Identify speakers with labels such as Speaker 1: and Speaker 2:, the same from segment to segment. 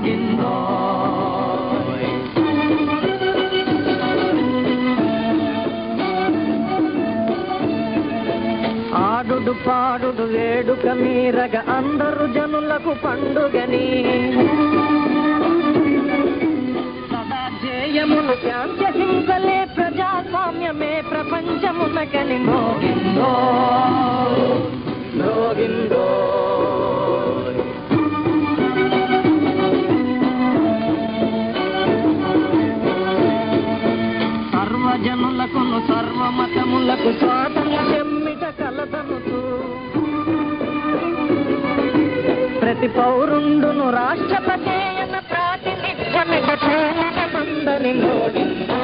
Speaker 1: గోవిందో ఆడుడు పాడుడు వేడుక మీరగ అందరు జనులకు పండుగని సదా జయమును శాంతహింసలే ప్రజాస్వామ్యమే ప్రపంచమునకని గోవిందో గోవిందో సర్వజనులకును సర్వమతములకు స్వాతంత్ర్యమిట కలదనుతూ ప్రతి పౌరుండును రాష్ట్రపతి అన్న ప్రాతినిధ్యమిట మందని గోవిందో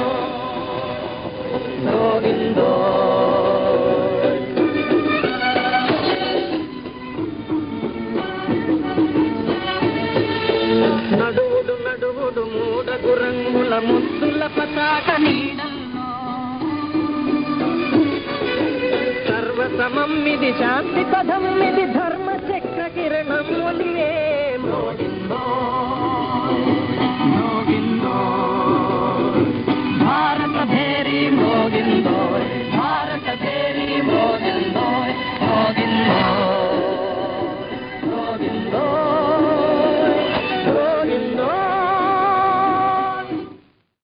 Speaker 1: గోవిందో నడువుడు నడువుడు మూడగు రంగుల ముద్దుల పతాక నీడల్లో సర్వసమం ఇది శాంతి పదం ఇది ధర్మ